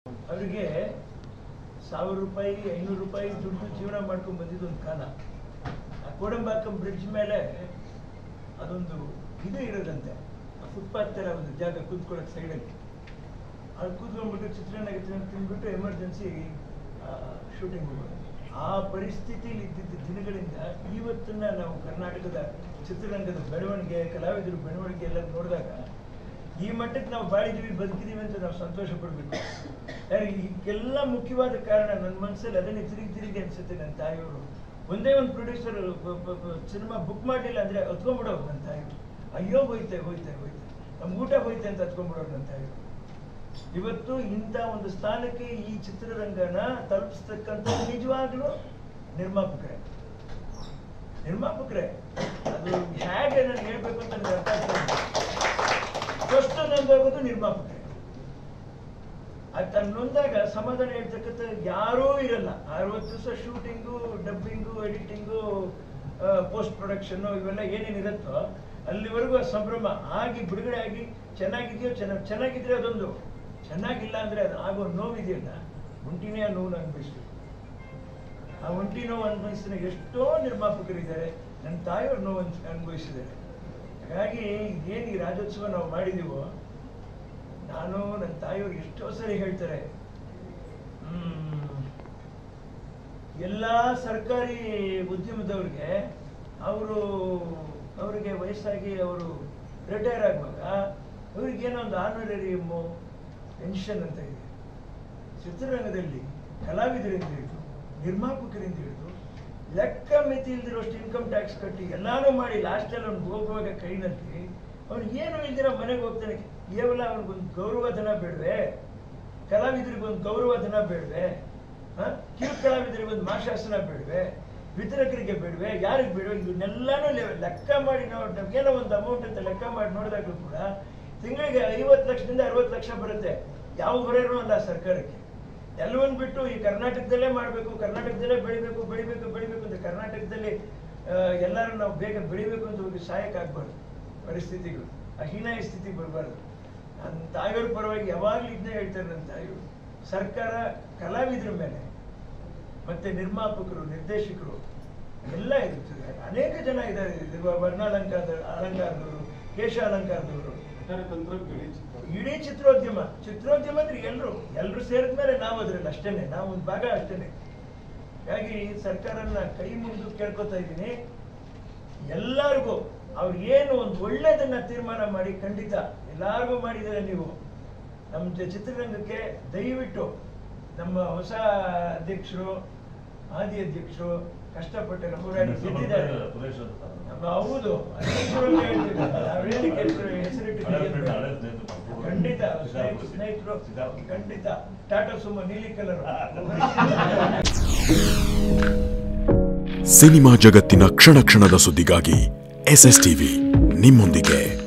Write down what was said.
ಅವರಿಗೆ ಸಾವಿರ ರೂಪಾಯಿ ಐನೂರು ರೂಪಾಯಿ ದುಡ್ಡು ಜೀವನ ಮಾಡ್ಕೊಂಡು ಬಂದಿದ್ದು ಒಂದು ಕಾಲ ಆ ಕೋಡಂಬಾಕಂ ಬ್ರಿಡ್ಜ್ ಮೇಲೆ ಅದೊಂದು ಇದು ಇರೋದಂತೆ ಫುಟ್ಪಾತ್ ಥರ ಒಂದು ಜಾಗ ಕೂತ್ಕೊಳ್ಳೋಕೆ ಸೈಡಲ್ಲಿ ಅಲ್ಲಿ ಕೂತ್ಕೊಂಡ್ಬಿಟ್ಟು ಚಿತ್ರಾನ್ನ ಗಿತ್ರಾನ್ನ ತಿಂದ್ಬಿಟ್ಟು ಎಮರ್ಜೆನ್ಸಿ ಶೂಟಿಂಗ್ ಹೋಗೋದು ಆ ಪರಿಸ್ಥಿತಿಲಿ ಇದ್ದಿದ್ದ ದಿನಗಳಿಂದ ಇವತ್ತನ್ನ ನಾವು ಕರ್ನಾಟಕದ ಚಿತ್ರರಂಗದ ಬೆಳವಣಿಗೆ ಕಲಾವಿದರು ಬೆಳವಣಿಗೆ ಎಲ್ಲ ನೋಡಿದಾಗ ಈ ಮಟ್ಟಕ್ಕೆ ನಾವು ಬಾಳಿದೀವಿ ಬದುಕಿದೀವಿ ಅಂತ ನಾವು ಸಂತೋಷ ಪಡಬೇಕು ಇದಕ್ಕೆಲ್ಲ ಮುಖ್ಯವಾದ ಕಾರಣ ನನ್ನ ಮನಸ್ಸಲ್ಲಿ ಅದನ್ನೇ ತಿರುಗಿ ತಿರುಗಿ ಅನ್ಸುತ್ತೆ ನನ್ನ ತಾಯಿಯವರು ಒಂದೇ ಒಂದು ಪ್ರೊಡ್ಯೂಸರ್ ಸಿನಿಮಾ ಬುಕ್ ಮಾಡಲಿಲ್ಲ ಅಂದ್ರೆ ಹತ್ಕೊಂಡ್ಬಿಡೋರು ನನ್ನ ತಾಯಿಯವರು ಅಯ್ಯೋ ಹೋಯ್ತೆ ಹೋಯ್ತೆ ಹೋಯ್ತೆ ನಮ್ಗೆ ಊಟ ಹೋಯ್ತೆ ಅಂತ ಹತ್ಕೊಂಡ್ಬಿಡೋರು ನನ್ನ ತಾಯಿಯವರು ಇವತ್ತು ಇಂಥ ಒಂದು ಸ್ಥಾನಕ್ಕೆ ಈ ಚಿತ್ರರಂಗನ ತಲುಪಿಸ್ತಕ್ಕಂಥ ನಿಜವಾಗ್ಲೂ ನಿರ್ಮಾಪಕರೇ ನಿರ್ಮಾಪಕರೇ ಅದು ಹೇಗೆ ನಾನು ಹೇಳ್ಬೇಕು ಅಂತ ನನಗೆ ಅರ್ಥ ಆಗ್ತಾ ಫಸ್ಟ್ ನೊಂದೋಗೋದು ನಿರ್ಮಾಪಕರೇ ಅದು ನೊಂದಾಗ ಸಮಾಧಾನ ಹೇಳ್ತಕ್ಕಂಥ ಯಾರೂ ಇರಲ್ಲ ಅರವತ್ತು ದಿವಸ shooting dubbing editing post production ಇವೆಲ್ಲ ಏನೇನಿರುತ್ತೋ ಅಲ್ಲಿವರೆಗೂ ಆ ಸಂಭ್ರಮ ಆಗಿ ಬಿಡುಗಡೆ ಆಗಿ ಚೆನ್ನಾಗಿದೆಯೋ ಚೆನ್ನಾಗಿ ಚೆನ್ನಾಗಿದ್ರೆ ಅದೊಂದು ಚೆನ್ನಾಗಿಲ್ಲ ಅಂದ್ರೆ ಅದು ಆಗೋ ನೋವಿದೆಯಲ್ಲ ಒಂಟಿನೇ ಆ ನೋವು ಅನುಭವಿಸ್ಬೇಕು ಆ ಒಂಟಿ ನೋವು ಅನುಭವಿಸಿದ ಎಷ್ಟೋ ನಿರ್ಮಾಪಕರಿದ್ದಾರೆ ನನ್ನ ತಾಯಿಯವ್ರ ನೋವು ಅನ್ಸ್- ಅನುಭವಿಸಿದ್ದಾರೆ ಹಾಗಾಗಿ ಏನು ಈ ರಾಜ್ಯೋತ್ಸವ ನಾವು ಮಾಡಿದೀವೋ ನಾನು ನನ್ನ ತಾಯಿಯವ್ರು ಎಷ್ಟೋ ಸರಿ ಹೇಳ್ತಾರೆ ಹ್ಮ್, ಎಲ್ಲ ಸರ್ಕಾರಿ ಉದ್ಯಮದವ್ರಿಗೆ ಅವರು ಅವರಿಗೆ ವಯಸ್ಸಾಗಿ ಅವರು ರಿಟೈರ್ ಆಗುವಾಗ ಅವ್ರಿಗೇನೋ ಒಂದು ಆನರರಿಯಮ್ಮು ಪೆನ್ಷನ್ ಅಂತ ಇದೆ ಚಿತ್ರರಂಗದಲ್ಲಿ ಕಲಾವಿದರಿಂದ ಹಿಡಿದು ನಿರ್ಮಾಪಕರಿಂದ ಹಿಡಿದು ಲೆಕ್ಕ ಮಿತಿ ಇಲ್ದಿರೋಷ್ಟು ಇನ್ಕಮ್ ಟ್ಯಾಕ್ಸ್ ಕಟ್ಟಿ ಎಲ್ಲಾನು ಮಾಡಿ ಲಾಸ್ಟಲ್ಲಿ ಅವ್ನು ಹೋಗುವಾಗ ಕೈನಲ್ಲಿ ಅವ್ನು ಏನು ಇಲ್ದಿರ ಮನೆಗೆ ಹೋಗ್ತಾನೆ ಕೇವಲ ಅವ್ನಿಗೊಂದು ಗೌರವ ಧನ ಬೇಡವೆ ಕಲಾವಿದರಿಗೊಂದು ಗೌರವ ಧನ ಬೇಡವೆ ಕಿರು ಕಲಾವಿದರಿಗೆ ಒಂದು ಮಾಶಾಸನ ಬೇಡವೆ ವಿತರಕರಿಗೆ ಬೇಡವೆ ಯಾರಿಗೆ ಬೇಡವೆ ಇವನ್ನೆಲ್ಲಾನು ಲೆ- ಲೆಕ್ಕ ಮಾಡಿ ನಾವು ನಮ್ಗೇನೋ ಒಂದು ಅಮೌಂಟ್ ಅಂತ ಲೆಕ್ಕ ಮಾಡಿ ನೋಡಿದಾಗಲೂ ಕೂಡ ತಿಂಗಳಿಗೆ ಐವತ್ತು ಲಕ್ಷದಿಂದ ಅರವತ್ತು ಲಕ್ಷ ಬರುತ್ತೆ ಯಾವ ಹೊರೆನೂ ಅಲ್ಲ ಸರ್ಕಾರಕ್ಕೆ ಎಲ್ಲವನ್ನ ಬಿಟ್ಟು ಈ ಕರ್ನಾಟಕದಲ್ಲೇ ಮಾಡಬೇಕು ಕರ್ನಾಟಕದಲ್ಲೇ ಬೆಳಿಬೇಕು ಬೆಳಿಬೇಕು ಬೆಳಿಬೇಕು ಅಂತ ಕರ್ನಾಟಕದಲ್ಲಿ ಆ, ಎಲ್ಲರೂ ನಾವು ಬೇಗ ಬೆಳಿಬೇಕು ಅಂತ ಹೋಗಿ ಸಹಾಯಕ್ಕಾಗಬಾರ್ದು ಪರಿಸ್ಥಿತಿಗಳು ಆ ಹೀನಾಯ ಸ್ಥಿತಿ ಬರಬಾರ್ದು ನನ್ನ ತಾಯಿಯವ್ರ ಪರವಾಗಿ ಯಾವಾಗಲೂ ಇದನ್ನೇ ಹೇಳ್ತಾರೆ ನನ್ನ ತಾಯಿಯವರು ಸರ್ಕಾರ ಕಲಾವಿದರ ಮೇಲೆ ಮತ್ತೆ ನಿರ್ಮಾಪಕರು ನಿರ್ದೇಶಕರು ಎಲ್ಲ ಇರುತ್ತದೆ ಅನೇಕ ಜನ ಇದ್ದಾರೆ ಇರುವ ವರ್ಣಾಲಂಕಾರದ ಅಲಂಕಾರದವರು ಕೇಶ ಅಲಂಕಾರದವರು ಇಡೀ ಚಿತ್ರೋದ್ಯಮ ಚಿತ್ರೋದ್ಯಮ ಅಂದ್ರೆ ಎಲ್ರು ಎಲ್ರು ಸೇರಿದ್ಮೇಲೆ ನಾವು ಅದ್ರಲ್ಲಿ ಅಷ್ಟೇನೆ ನಾವು ಒಂದು ಭಾಗ ಅಷ್ಟೇನೆ ಹಾಗಾಗಿ ಸರ್ಕಾರನ ಕೈ ಮುಗಿದು ಕೇಳ್ಕೊತಾ ಇದ್ದೀನಿ ಎಲ್ಲರಿಗೂ ಅವ್ರು ಏನು ಒಂದು ಒಳ್ಳೇದನ್ನ ತೀರ್ಮಾನ ಮಾಡಿ ಖಂಡಿತ ಎಲ್ಲಾರ್ಗೂ ಮಾಡಿದರೆ ನೀವು ನಮ್ಮ ಜ- ಚಿತ್ರರಂಗಕ್ಕೆ ದಯವಿಟ್ಟು ನಮ್ಮ ಹೊಸ ಅಧ್ಯಕ್ಷರು ಆದಿ ಅಧ್ಯಕ್ಷರು ಕಷ್ಟಪಟ್ಟು ಹೋರಾಡಿ ಗೆದ್ದಿದ್ದಾರೆ ನಮ್ಮ ಹೌದು ಅಧ್ಯಕ್ಷರು ಅಂತ ಹೇಳ್ತೀವಿ. ನಾವ್ ಹೇಳಿಕ್ಕೆ ಹೆಸರು ಹೆಸರಿಟ್ಟು ಕರೆಯೋದು. ಖಂಡಿತ ಸ್ನೇಹಿತರು ಸ್ನೇಹಿತರು ಖಂಡಿತ ಟಾಟಾ ಸುಮ್ಮ ನೀಲಿ ಕಲರ್ ಸಿನಿಮಾ ಜಗತ್ತಿನ ಕ್ಷಣ ಕ್ಷಣದ ಸುದ್ದಿಗಾಗಿ ಎಸ್ ಎಸ್ ಟಿವಿ ನಿಮ್ಮೊಂದಿಗೆ